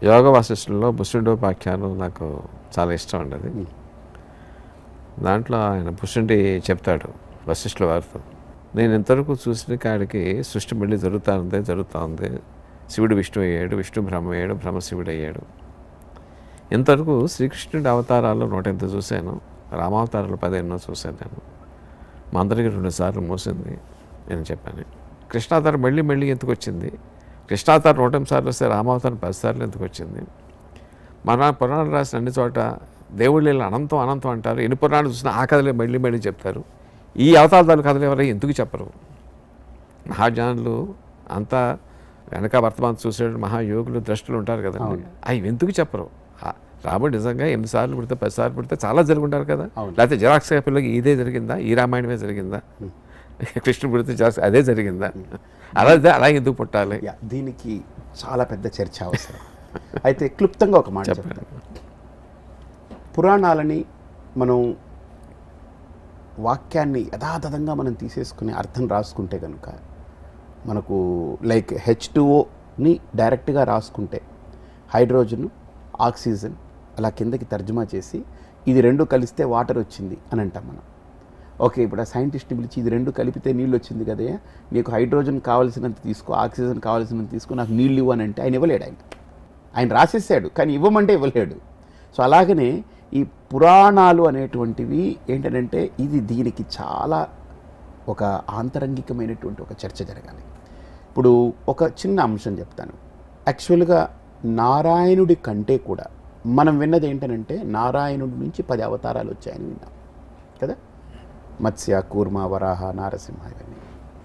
యోగ వాసిష్ఠుల్లో బుష్ణుడోపాఖ్యానం నాకు చాలా ఇష్టం అండి అది దాంట్లో ఆయన బుష్ణుడి చెప్తాడు వశిష్ఠుల వారితో నేను ఇంతవరకు చూసిన కాడికి సృష్టి మళ్ళీ జరుగుతూ ఉంది జరుగుతూ ఉంది శివుడు విష్ణు అయ్యాడు విష్ణు బ్రహ్మ అయ్యాడు బ్రహ్మ శివుడు అయ్యాడు ఇంతవరకు శ్రీకృష్ణుడి అవతారాలు నూట ఎంత చూశాను రామావతారాలు పదిహేనో చూశాను నేను మా అందరికి రెండు సార్లు మోసింది నేను చెప్పాను కృష్ణావతారం మళ్ళీ మళ్ళీ ఎందుకు వచ్చింది కృష్ణావతారం నూట ఎనిమిది సార్లు వస్తే రామావతారం పది సార్లు ఎందుకు వచ్చింది మన పురాణాలు రాసిన అన్ని చోట దేవుళ్ళు వీళ్ళు అనంతం అనంతం అంటారు ఎన్ని పురాణాలు చూసినా ఆ కథలే మళ్ళీ మళ్ళీ చెప్తారు ఈ అవతారాల కథలు ఎవరైనా ఎందుకు చెప్పరు మహాజ్ఞానులు అంతా వెనక వర్తమానం చూసేటువంటి మహాయోగులు ద్రష్టులు ఉంటారు కదండి అవి ఎందుకు చెప్పరు ఆ రాముడు నిజంగా ఎనిమిది సార్లు పుడితే పది సార్లు పుడితే చాలా జరుగుంటారు కదా అవును. లేకపోతే జరాక్స్ పిల్లకి ఇదే జరిగిందా ఈ రామాయణమే జరిగిందా కృష్ణుడు పుడితే జరాక్స్ అదే జరిగిందా అలా అలా ఎందుకు పుట్టాలి యా దీనికి చాలా పెద్ద చర్చ అవసరం అయితే క్లుప్తంగా ఒక మాట చెప్తాను పురాణాలని మనం వాక్యాన్ని యథాతథంగా మనం తీసేసుకుని అర్థం రాసుకుంటే కనుక మనకు లైక్ హెచ్ ని డైరెక్ట్గా రాసుకుంటే హైడ్రోజన్ ఆక్సిజన్ అలా కిందకి తర్జుమా చేసి ఇది రెండు కలిస్తే వాటర్ వచ్చింది అని అంటాం మనం ఓకే ఇప్పుడు ఆ సైంటిస్ట్ని పిలిచి ఇది రెండు కలిపితే నీళ్ళు వచ్చింది కదే నీకు హైడ్రోజన్ కావాల్సినంత తీసుకో ఆక్సిజన్ కావాల్సినంత తీసుకో నాకు నీళ్ళు ఇవ్వు అని అంటే ఆయన ఇవ్వలేడు ఆయన ఆయన రాసేసాడు కానీ ఇవ్వమంటే ఇవ్వలేడు సో అలాగనే ఈ పురాణాలు అనేటువంటివి ఏంటంటే ఇది దీనికి చాలా ఒక ఆంతరంగికమైనటువంటి ఒక చర్చ జరగాలి ఇప్పుడు ఒక చిన్న అంశం చెప్తాను యాక్చువల్గా నారాయణుడి కంటే కూడా మనం విన్నది ఏంటనంటే నారాయణుడి నుంచి పది అవతారాలు వచ్చాయని విన్నాం కదా మత్స్య కూర్మ వరాహ నారసింహ ఇవన్నీ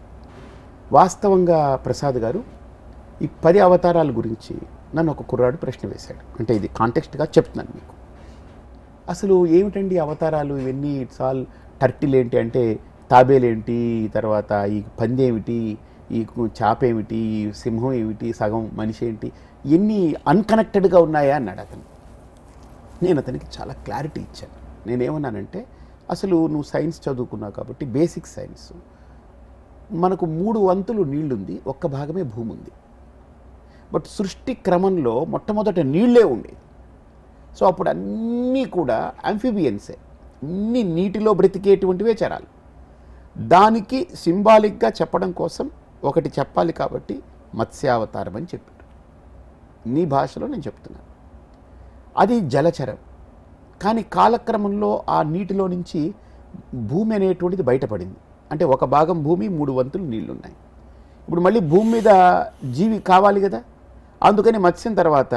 వాస్తవంగా ప్రసాద్ గారు ఈ పది అవతారాల గురించి నన్ను ఒక కుర్రాడు ప్రశ్న వేశాడు అంటే ఇది కాంటెక్స్ట్గా చెప్తున్నాను మీకు అసలు ఏమిటండి అవతారాలు ఇవన్నీ ఇట్స్ ఆల్ టర్టిల్ ఏంటి అంటే తాబేలేంటి తర్వాత ఈ పంది ఏమిటి ఈ కు- చాప ఏమిటి ఈ సింహం ఏమిటి సగం మనిషి ఏంటి ఎన్ని అన్కనెక్టెడ్గా ఉన్నాయా అన్నాడు అతను నేను అతనికి చాలా క్లారిటీ ఇచ్చాను నేనేమన్నానంటే అసలు నువ్వు సైన్స్ చదువుకున్నావు కాబట్టి బేసిక్ సైన్స్ మనకు మూడు వంతులు నీళ్లుంది ఒక్క భాగమే భూమి ఉంది బట్ సృష్టి క్రమంలో మొట్టమొదట నీళ్ళే ఉండేది సో అప్పుడు అన్నీ కూడా అంఫిబియన్సే అన్ని నీటిలో బ్రతికేటువంటివే చరాలు దానికి సింబాలిక్గా చెప్పడం కోసం ఒకటి చెప్పాలి కాబట్టి మత్స్యావతారం అని చెప్పాడు నీ భాషలో నేను చెప్తున్నాను అది జలచరం కానీ కాలక్రమంలో ఆ నీటిలో నుంచి భూమి అనేటువంటిది బయటపడింది అంటే ఒక భాగం భూమి మూడు వంతులు నీళ్లు ఉన్నాయి ఇప్పుడు మళ్ళీ భూమి మీద జీవి కావాలి కదా అందుకని మత్స్యం తర్వాత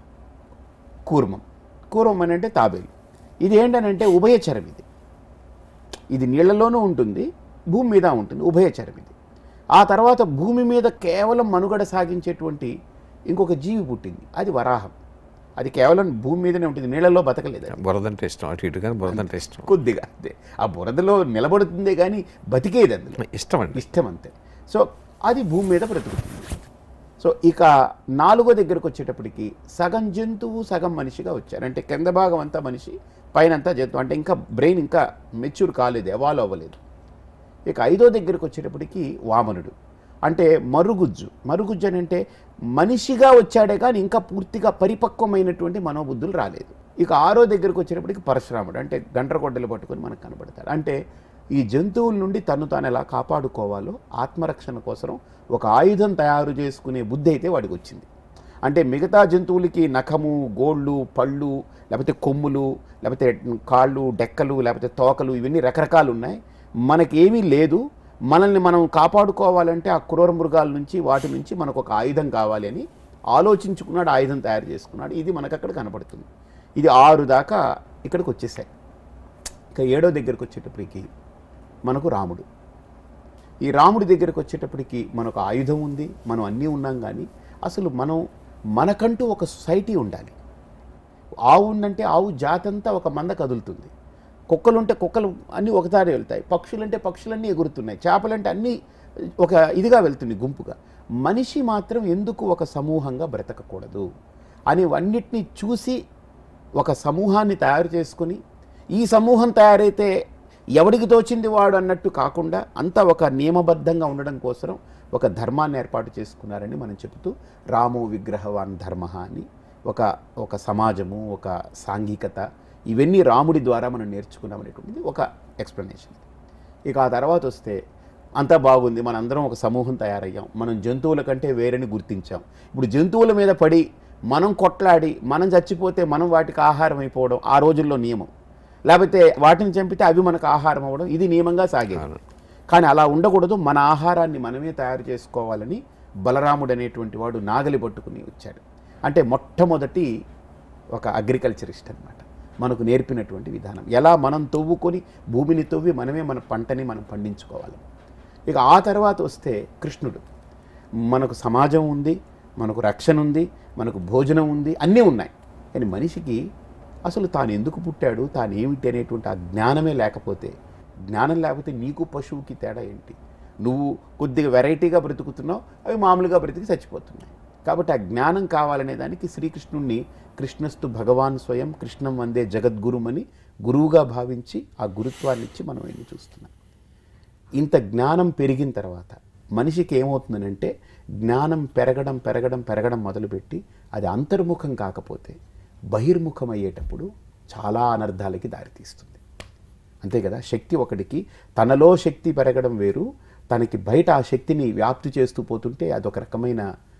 కూర్మం కూర్మం అని అంటే తాబేలు ఇది ఏంటనంటే ఉభయచరం ఇది ఇది నీళ్లలోనూ ఉంటుంది భూమి మీద ఉంటుంది ఉభయచరం ఇది ఆ తర్వాత భూమి మీద కేవలం మనుగడ సాగించేటువంటి ఇంకొక జీవి పుట్టింది అది వరాహం అది కేవలం భూమి మీదనే ఉంటుంది నీళ్ళలో బతకలేదు అది. బురదంటే ఇష్టం అటు ఇటు కానీ బురదంటే ఇష్టం కొద్దిగా అంతే ఆ బురదలో నిలబడుతుందే కానీ బతికేది అందులో ఇష్టం అండి ఇష్టం అంతే సో అది భూమి మీద బ్రతుకుతుంది సో ఇక నాలుగో దగ్గరకు వచ్చేటప్పటికి సగం జంతువు సగం మనిషిగా వచ్చారు అంటే కింద భాగం అంతా మనిషి పైన అంతా జంతువు అంటే ఇంకా బ్రెయిన్ ఇంకా మెచ్యూర్ కాలేదు ఎవాల్వ్ అవ్వలేదు ఇక ఐదో దగ్గరకు వచ్చేటప్పటికి వామనుడు అంటే మరుగుజ్జు మరుగుజ్జు అని అంటే మనిషిగా వచ్చాడే కానీ ఇంకా పూర్తిగా పరిపక్వమైనటువంటి మనోబుద్ధులు రాలేదు ఇక ఆరో దగ్గరకు వచ్చేటప్పటికి పరశురాముడు అంటే గండ్రగొడ్డలు పట్టుకొని మనకు కనబడతాడు అంటే ఈ జంతువుల నుండి తను తాను ఎలా కాపాడుకోవాలో ఆత్మరక్షణ కోసం ఒక ఆయుధం తయారు చేసుకునే బుద్ధి అయితే వాడికి వచ్చింది అంటే మిగతా జంతువులకి నఖము గోళ్ళు పళ్ళు లేకపోతే కొమ్ములు లేకపోతే కాళ్ళు డెక్కలు లేకపోతే తోకలు ఇవన్నీ రకరకాలు ఉన్నాయి మనకేమీ లేదు మనల్ని మనం కాపాడుకోవాలంటే ఆ క్రూర మృగాల నుంచి వాటి నుంచి మనకు ఒక ఆయుధం కావాలి అని ఆలోచించుకున్నాడు ఆయుధం తయారు చేసుకున్నాడు ఇది మనకు అక్కడ కనపడుతుంది ఇది ఆరు దాకా ఇక్కడికి వచ్చేసాయి ఇక ఏడో దగ్గరకు వచ్చేటప్పటికి మనకు రాముడు ఈ రాముడి దగ్గరకు వచ్చేటప్పటికి మనకు ఆయుధం ఉంది మనం అన్నీ ఉన్నాం కానీ అసలు మనం మనకంటూ ఒక సొసైటీ ఉండాలి ఆవు ఉందంటే ఆవు జాతంతా ఒక మంద కదులుతుంది కుక్కలు ఉంటే కుక్కలు అన్నీ ఒకసారి వెళ్తాయి పక్షులంటే పక్షులన్నీ ఎగురుతున్నాయి చేపలంటే అన్నీ ఒక ఇదిగా వెళ్తుంది గుంపుగా మనిషి మాత్రం ఎందుకు ఒక సమూహంగా బ్రతకకూడదు అనేవన్నిటినీ చూసి ఒక సమూహాన్ని తయారు చేసుకుని ఈ సమూహం తయారైతే ఎవడికి తోచింది వాడు అన్నట్టు కాకుండా అంతా ఒక నియమబద్ధంగా ఉండడం కోసం ఒక ధర్మాన్ని ఏర్పాటు చేసుకున్నారని మనం చెబుతూ రామో విగ్రహవాన్ ధర్మ అని ఒక ఒక సమాజము ఒక సాంఘికత ఇవన్నీ రాముడి ద్వారా మనం నేర్చుకున్నాం అనేటువంటిది ఒక ఎక్స్ప్లెనేషన్ ఇక ఆ తర్వాత వస్తే అంతా బాగుంది మనందరం ఒక సమూహం తయారయ్యాం మనం జంతువుల కంటే వేరని గుర్తించాం ఇప్పుడు జంతువుల మీద పడి మనం కొట్లాడి మనం చచ్చిపోతే మనం వాటికి ఆహారం అయిపోవడం ఆ రోజుల్లో నియమం లేకపోతే వాటిని చంపితే అవి మనకు ఆహారం అవ్వడం ఇది నియమంగా సాగేది కానీ అలా ఉండకూడదు మన ఆహారాన్ని మనమే తయారు చేసుకోవాలని బలరాముడు అనేటువంటి వాడు నాగలి పట్టుకుని వచ్చాడు అంటే మొట్టమొదటి ఒక అగ్రికల్చరిస్ట్ అన్నమాట మనకు నేర్పినటువంటి విధానం ఎలా మనం తవ్వుకొని భూమిని తవ్వి మనమే మన పంటని మనం పండించుకోవాలి ఇక ఆ తర్వాత వస్తే కృష్ణుడు మనకు సమాజం ఉంది మనకు రక్షణ ఉంది మనకు భోజనం ఉంది అన్నీ ఉన్నాయి కానీ మనిషికి అసలు తాను ఎందుకు పుట్టాడు తాను ఏమిటి అనేటువంటి ఆ జ్ఞానమే లేకపోతే జ్ఞానం లేకపోతే నీకు పశువుకి తేడా ఏంటి నువ్వు కొద్దిగా వెరైటీగా బ్రతుకుతున్నావు అవి మామూలుగా బ్రతికి చచ్చిపోతున్నాయి కాబట్టి ఆ జ్ఞానం కావాలనే దానికి శ్రీకృష్ణుణ్ణి కృష్ణస్తు భగవాన్ స్వయం కృష్ణం వందే జగద్గురుమని గురువుగా భావించి ఆ గురుత్వాన్ని ఇచ్చి మనం వెళ్ళి చూస్తున్నాం ఇంత జ్ఞానం పెరిగిన తర్వాత మనిషికి ఏమవుతుందనంటే జ్ఞానం పెరగడం పెరగడం పెరగడం మొదలుపెట్టి అది అంతర్ముఖం కాకపోతే బహిర్ముఖం అయ్యేటప్పుడు చాలా అనర్థాలకి దారితీస్తుంది అంతే కదా శక్తి ఒకటికి తనలో శక్తి పెరగడం వేరు తనకి బయట ఆ శక్తిని వ్యాప్తి చేస్తూ పోతుంటే అదొక రకమైన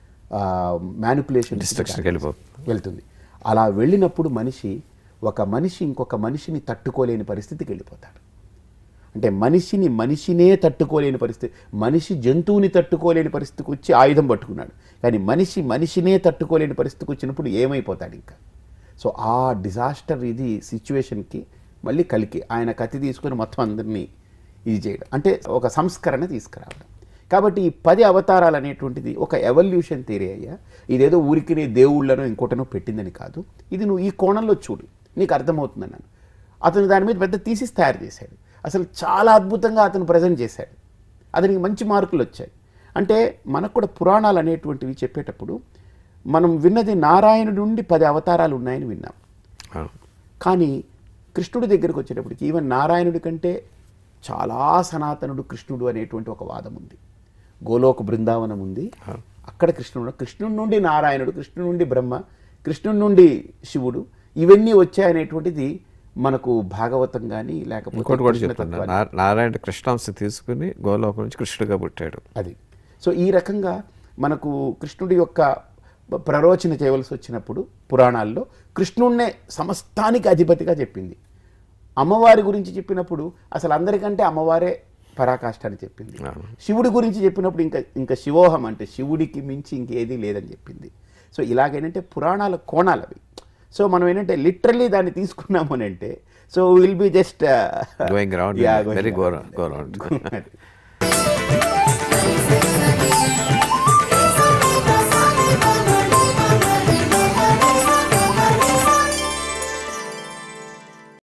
మ్యానిపులేషన్ డిస్ట్రక్షన్కి వెళ్ళిపోతుంది వెళ్తుంది అలా వెళ్ళినప్పుడు మనిషి ఒక మనిషి ఇంకొక మనిషిని తట్టుకోలేని పరిస్థితికి వెళ్ళిపోతాడు అంటే మనిషిని మనిషినే తట్టుకోలేని పరిస్థితి మనిషి జంతువుని తట్టుకోలేని పరిస్థితికి వచ్చి ఆయుధం పట్టుకున్నాడు కానీ మనిషి మనిషినే తట్టుకోలేని పరిస్థితికి వచ్చినప్పుడు ఏమైపోతాడు ఇంకా సో ఆ డిజాస్టర్ ఇది సిచ్యువేషన్కి మళ్ళీ కలికి ఆయన కత్తి తీసుకొని మొత్తం అందరినీ ఇది చేయడం అంటే ఒక సంస్కరణ తీసుకురావడం కాబట్టి ఈ పది అవతారాలు అనేటువంటిది ఒక ఎవల్యూషన్ థియరీ అయ్యా ఇదేదో ఊరికినే దేవుళ్ళను ఇంకోటనో పెట్టిందని కాదు ఇది నువ్వు ఈ కోణంలో చూడు నీకు అర్థమవుతుంది అన్నాను అతను దాని మీద పెద్ద థీసిస్ తయారు చేశాడు అసలు చాలా అద్భుతంగా అతను ప్రజెంట్ చేశాడు అతనికి మంచి మార్కులు వచ్చాయి అంటే మనకు కూడా పురాణాలు అనేటువంటివి చెప్పేటప్పుడు మనం విన్నది నారాయణుడి నుండి పది అవతారాలు ఉన్నాయని విన్నాం అవును. కానీ కృష్ణుడి దగ్గరికి వచ్చేటప్పటికి ఈవెన్ నారాయణుడి కంటే చాలా సనాతనుడు కృష్ణుడు అనేటువంటి ఒక వాదం ఉంది గోలోక బృందావనం ఉంది అక్కడ కృష్ణుడు కృష్ణుడి నుండి నారాయణుడు కృష్ణుడి నుండి బ్రహ్మ కృష్ణుడి నుండి శివుడు ఇవన్నీ వచ్చాయనేటువంటిది మనకు భాగవతం కానీ లేకపోతే ఇంకోటి కూడా కృష్ణ చెప్తున్నా తత్వాలు- నా- నారాయణ కృష్ణాంశ తీసుకుని గోలోకం నుంచి కృష్ణుడిగా పుట్టాడు అది సో ఈ రకంగా మనకు కృష్ణుడి యొక్క ప్రరోచన చేయవలసి వచ్చినప్పుడు పురాణాల్లో కృష్ణుడినే సమస్తానికి అధిపతిగా చెప్పింది అమ్మవారి గురించి చెప్పినప్పుడు అసలు అందరికంటే అమ్మవారే పరాకాష్ఠ అని చెప్పింది అవును. శివుడి గురించి చెప్పినప్పుడు ఇంకా ఇంకా శివోహం అంటే శివుడికి మించి ఇంకేదీ లేదని చెప్పింది సో ఇలాగేంటంటే పురాణాల కోణాలు అవి సో మనం ఏంటంటే లిటరల్లీ దాన్ని తీసుకున్నాము అని అంటే so will be just Going round, very go- go round.